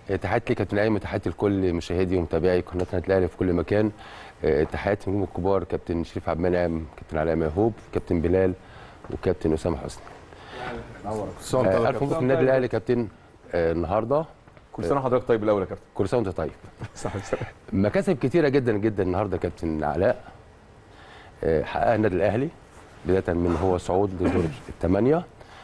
تحياتي لكابتن ايمن تحياتي لكل مشاهدي ومتابعي قناه النادي الاهلي في كل مكان آه، تحياتي للنجوم الكبار كابتن شريف عبد المنعم كابتن علاء مهوب كابتن بلال وكابتن اسامه حسني سنة وأنت آه، طيب. الف مبروك النادي الاهلي كابتن آه، النهارده كل سنه وحضرتك طيب الاول يا كابتن كل سنه وانت طيب صح مكاسب كتيره جدا جدا النهارده كابتن علاء آه، حققها النادي الاهلي بدايه من هو صعود لدور الثمانيه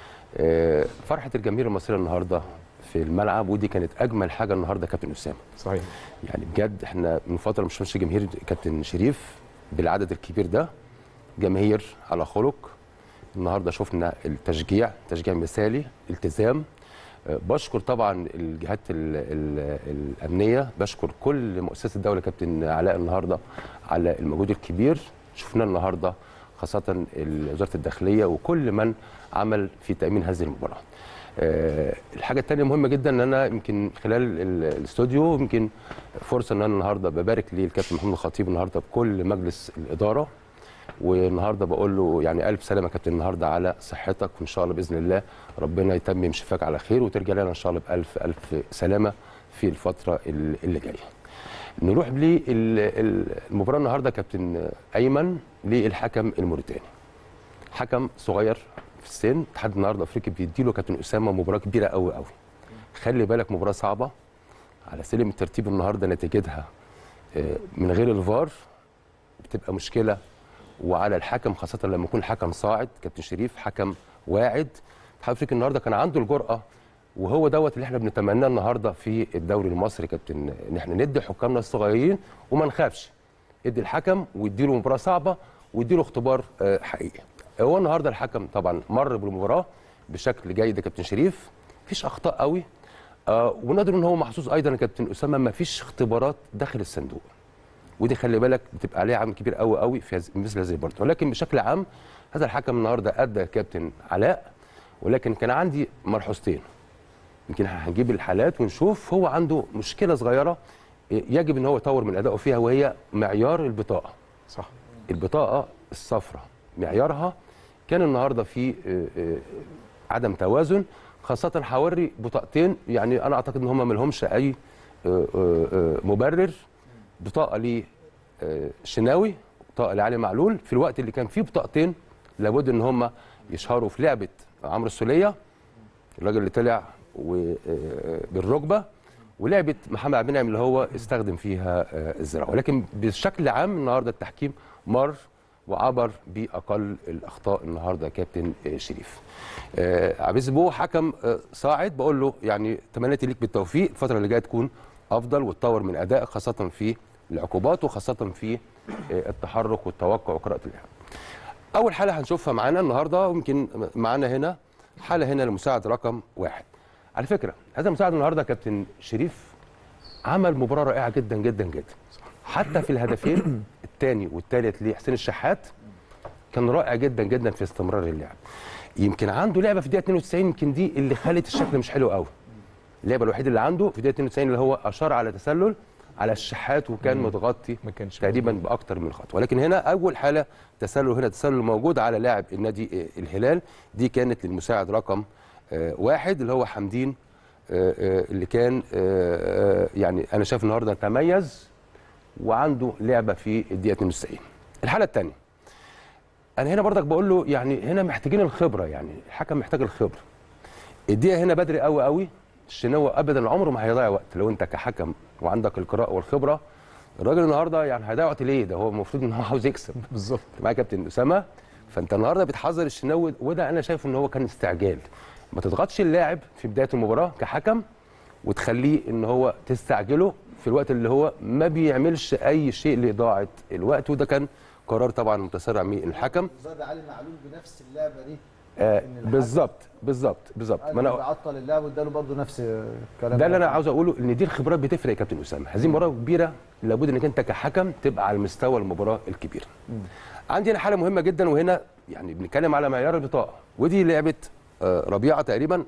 آه، فرحه الجماهير المصريه النهارده في الملعب ودي كانت اجمل حاجه النهارده كابتن اسامه صحيح يعني بجد احنا من فتره مش مش جماهير كابتن شريف بالعدد الكبير ده جماهير على خلق النهارده شفنا التشجيع تشجيع مثالي التزام آه، بشكر طبعا الجهات ال ال الامنيه بشكر كل مؤسسه الدوله كابتن علاء النهارده على المجهود الكبير شفناه النهارده خاصه ال- وزاره الداخليه وكل من عمل في تامين هذه المباراه آه، الحاجه الثانيه مهمه جدا ان انا يمكن خلال ال- الاستوديو يمكن فرصه ان انا النهارده ببارك للكابتن محمود الخطيب النهارده بكل مجلس الاداره والنهارده بقول له يعني الف سلامه يا كابتن النهارده على صحتك وان شاء الله باذن الله ربنا يتمم شفاك على خير وترجع لنا ان شاء الله بالف الف سلامه في الفتره ال- اللي جايه. نروح للمباراه النهارده كابتن ايمن للحكم الموريتاني. حكم صغير في السن اتحاد النهارده افريقي بيديله كابتن اسامه مباراه كبيره قوي قوي. خلي بالك مباراه صعبه على سلم الترتيب النهارده نتيجتها آه، من غير الفار بتبقى مشكله وعلى الحكم خاصه لما يكون حكم صاعد كابتن شريف حكم واعد اتحاد افريقيا النهارده كان عنده الجرأه وهو دوت اللي احنا بنتمناه النهارده في الدوري المصري كابتن ان احنا ندي حكامنا الصغيرين وما نخافش ادي الحكم واديله مباراه صعبه واديله اختبار آه، حقيقي هو النهارده الحكم طبعا مر بالمباراه بشكل جيد يا كابتن شريف مفيش اخطاء قوي آه ونقدر ان هو محظوظ ايضا يا كابتن اسامه ما فيش اختبارات داخل الصندوق ودي خلي بالك بتبقى عليها عامل كبير قوي قوي في هذ- مثل هذه البطولة ولكن بشكل عام هذا الحكم النهارده ادى كابتن علاء ولكن كان عندي ملحوظتين يمكن هنجيب الحالات ونشوف هو عنده مشكله صغيره يجب ان هو يطور من ادائه فيها وهي معيار البطاقه صح البطاقه الصفراء معيارها كان النهارده في آه، آه، عدم توازن خاصه هوري بطاقتين يعني انا اعتقد ان هم ما لهمش اي آه، آه، آه، مبرر بطاقه ل آه، شناوي بطاقه لعلي معلول في الوقت اللي كان فيه بطاقتين لابد ان هم يشهروا في لعبه عمرو السوليه الراجل اللي طلع و- آه، بالركبه ولعبه محمد عبد المنعم اللي هو استخدم فيها آه، الزراعه ولكن بشكل عام النهارده التحكيم مر وعبر باقل الاخطاء النهارده يا كابتن آه، شريف. آه، عبيد بو حكم آه، صاعد بقول له يعني تمنياتي ليك بالتوفيق الفتره اللي جايه تكون افضل وتطور من ادائك خاصه في العقوبات وخاصه في آه، التحرك والتوقع وقراءه اللعب. اول حاله هنشوفها معانا النهارده ويمكن معانا هنا حاله هنا لمساعد رقم واحد على فكره هذا المساعد النهارده كابتن شريف عمل مباراه رائعه جدا جدا جدا حتى في الهدفين الثاني والثالث لحسين الشحات كان رائع جدا جدا في استمرار اللعب يمكن عنده لعبه في الدقيقه 92 يمكن دي اللي خلت الشكل مش حلو قوي اللعبه الوحيده اللي عنده في الدقيقه 92 اللي هو اشار على تسلل على الشحات وكان متغطي ما كانش تقريبا باكتر من خطوه ولكن هنا اول حاله تسلل هنا تسلل موجود على لاعب النادي آه، الهلال دي كانت للمساعد رقم آه، واحد اللي هو حمدين آه، آه، اللي كان آه، آه، يعني انا شايف النهارده تميز وعنده لعبه في الدقيقه 92 الحاله الثانيه انا هنا برضك بقول له يعني هنا محتاجين الخبره يعني الحكم محتاج الخبره الدقيقه هنا بدري قوي قوي الشناوي ابدا عمره ما هيضيع وقت لو انت كحكم وعندك القراءه والخبره الراجل النهارده يعني هيضيع وقت ليه ده هو المفروض ان هو عاوز يكسب بالظبط معايا كابتن اسامه فانت النهارده بتحذر الشناوي وده انا شايف ان هو كان استعجال ما تضغطش اللاعب في بدايه المباراه كحكم وتخليه ان هو تستعجله في الوقت اللي هو ما بيعملش اي شيء لاضاعه الوقت وده كان قرار طبعا متسرع من الحكم زاد علي معلول بنفس اللعبه دي آه إن الحكم- بالظبط بالظبط بالظبط ما انا انا بعطل اللعب واداله برضه نفس الكلام ده اللي انا عاوز اقوله ان دي الخبرات بتفرق يا كابتن اسامه هذه مباراه كبيره لابد انك انت كحكم تبقى على مستوى المباراه الكبيره عندي هنا حاله مهمه جدا وهنا يعني بنتكلم على معيار البطاقه ودي لعبه آه، ربيعه تقريبا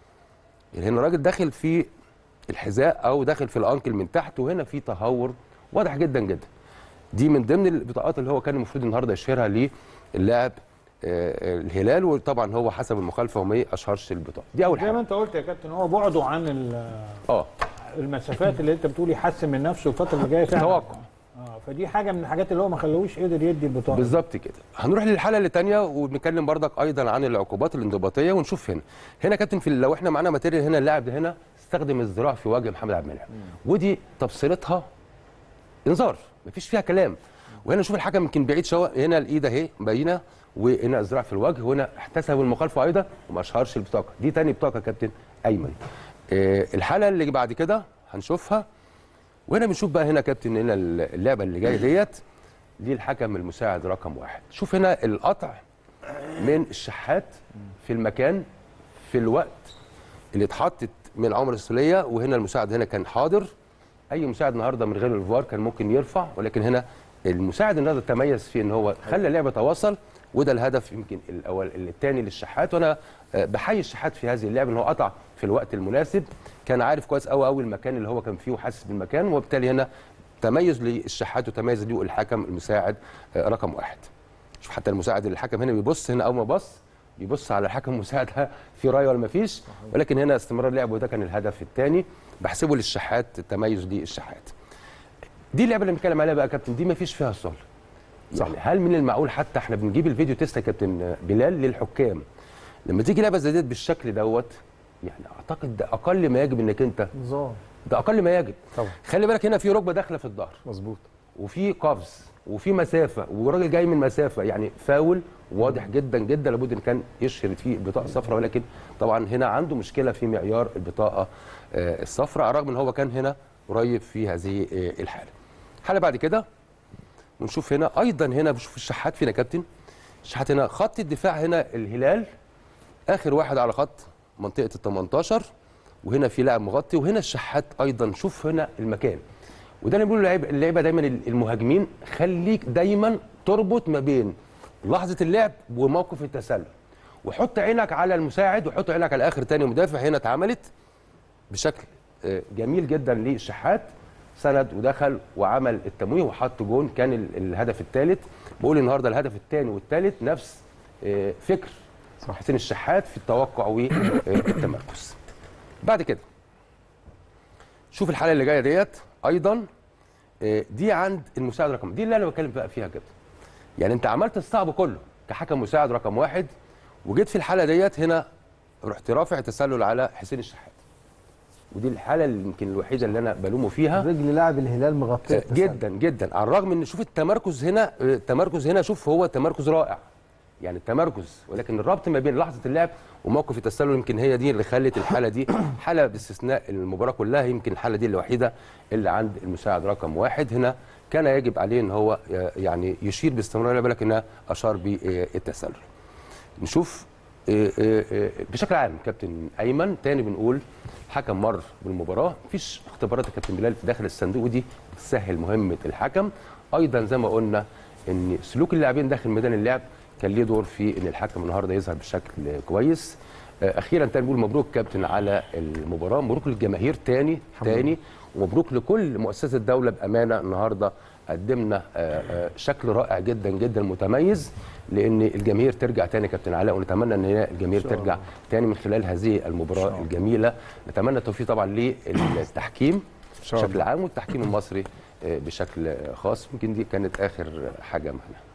يعني هنا الراجل داخل في الحذاء او داخل في الانكل من تحت وهنا في تهور واضح جدا جدا دي من ضمن البطاقات اللي هو كان المفروض النهارده يشهرها للاعب آه، آه، الهلال وطبعا هو حسب المخالفه وما اشهرش البطاقه دي اول زي ما حاجه انت قلت يا كابتن هو بعده عن ال- اه المسافات اللي انت بتقول يحسن من نفسه الفتره اللي جايه فعلا توقع. اه فدي حاجه من الحاجات اللي هو ما خلوش قدر يدي البطاقه بالظبط كده هنروح للحاله اللي تانية وبنتكلم بردك ايضا عن العقوبات الانضباطيه ونشوف هنا هنا كابتن في لو احنا معانا ماتيريال هنا اللاعب ده هنا استخدم الذراع في وجه محمد عبد المنعم ودي تبصيرتها انذار مفيش فيها كلام وهنا نشوف الحكم يمكن بعيد شويه هنا الايد اهي باينه وهنا الذراع في الوجه وهنا احتسب المخالفه ايضا وما اشهرش البطاقه دي تاني بطاقه يا كابتن ايمن آه الحاله اللي بعد كده هنشوفها وهنا بنشوف بقى هنا كابتن هنا اللعبه اللي جايه ديت دي الحكم المساعد رقم واحد شوف هنا القطع من الشحات في المكان في الوقت اللي اتحطت من عمر السوليه وهنا المساعد هنا كان حاضر اي مساعد النهارده من غير الفار كان ممكن يرفع ولكن هنا المساعد النهارده تميز في ان هو خلى اللعبه تواصل وده الهدف يمكن الاول الثاني للشحات وانا آه، بحيي الشحات في هذه اللعبه ان هو قطع في الوقت المناسب كان عارف كويس قوي قوي المكان اللي هو كان فيه وحاسس بالمكان وبالتالي هنا تميز للشحات وتميز ليه الحكم المساعد آه، رقم واحد شوف حتى المساعد الحكم هنا بيبص هنا اول ما بص بيبص على الحكم المساعد ها في رايه ولا ما فيش ولكن هنا استمرار اللعب وده كان الهدف الثاني بحسبه للشحات التميز للشحات دي اللعبه اللي بنتكلم عليها بقى يا كابتن دي ما فيش فيها سهوله يعني هل من المعقول حتى احنا بنجيب الفيديو تيست يا كابتن بلال للحكام لما تيجي لعبه زي ديت بالشكل دوت يعني اعتقد ده اقل ما يجب انك انت نظام ده اقل ما يجب طبعا خلي بالك هنا في ركبه داخله في الظهر مظبوط وفي قفز وفي مسافه وراجل جاي من مسافه يعني فاول واضح جدا جدا لابد ان كان يشهر فيه بطاقه صفراء ولكن طبعا هنا عنده مشكله في معيار البطاقه آه، الصفراء رغم ان هو كان هنا قريب في هذه آه، الحاله. الحاله بعد كده ونشوف هنا ايضا هنا بشوف الشحات فينا كابتن الشحات هنا خط الدفاع هنا الهلال اخر واحد على خط منطقه ال 18 وهنا في لاعب مغطي وهنا الشحات ايضا شوف هنا المكان وده اللي بيقولوا اللعيبه اللعيبه دايما المهاجمين خليك دايما تربط ما بين لحظه اللعب وموقف التسلل وحط عينك على المساعد وحط عينك على اخر تاني مدافع هنا اتعملت بشكل آه، جميل جدا للشحات سند ودخل وعمل التمويه وحط جون كان ال- الهدف الثالث بقول النهارده الهدف الثاني والثالث نفس آه، فكر صح. حسين الشحات في التوقع والتمركز بعد كده شوف الحاله اللي جايه ديت ايضا آه، دي عند المساعد رقم دي اللي انا بتكلم بقى فيها كده يعني انت عملت الصعب كله كحكم مساعد رقم واحد وجيت في الحاله ديت هنا رحت رافع تسلل على حسين الشحات ودي الحاله اللي يمكن الوحيده اللي انا بلومه فيها رجل لاعب الهلال مغطيه آه، جدا جدا على الرغم ان شوف التمركز هنا آه، التمركز هنا شوف هو تمركز رائع يعني التمركز ولكن الربط ما بين لحظه اللعب وموقف التسلل يمكن هي دي اللي خلت الحاله دي حاله باستثناء المباراه كلها يمكن الحاله دي الوحيده اللي عند المساعد رقم واحد هنا كان يجب عليه ان هو آه، يعني يشير باستمرار بالك انها اشار بالتسلل نشوف آه، آه، آه، بشكل عام كابتن ايمن تاني بنقول حكم مر بالمباراه مفيش اختبارات يا كابتن بلال في داخل الصندوق ودي بتسهل مهمه الحكم ايضا زي ما قلنا ان سلوك اللاعبين داخل ميدان اللعب كان ليه دور في ان الحكم النهارده يظهر بشكل كويس آه، اخيرا تاني بنقول مبروك كابتن على المباراه مبروك للجماهير تاني تاني ومبروك لكل مؤسسه الدوله بامانه النهارده قدمنا آه، آه، شكل رائع جدا جدا متميز لان الجماهير ترجع تاني يا كابتن علاء ونتمنى ان هي الجماهير ترجع تاني من خلال هذه المباراه الجميله نتمنى التوفيق طبعا للتحكيم شاء الله. بشكل عام والتحكيم المصري آه، بشكل خاص يمكن دي كانت اخر حاجه معنا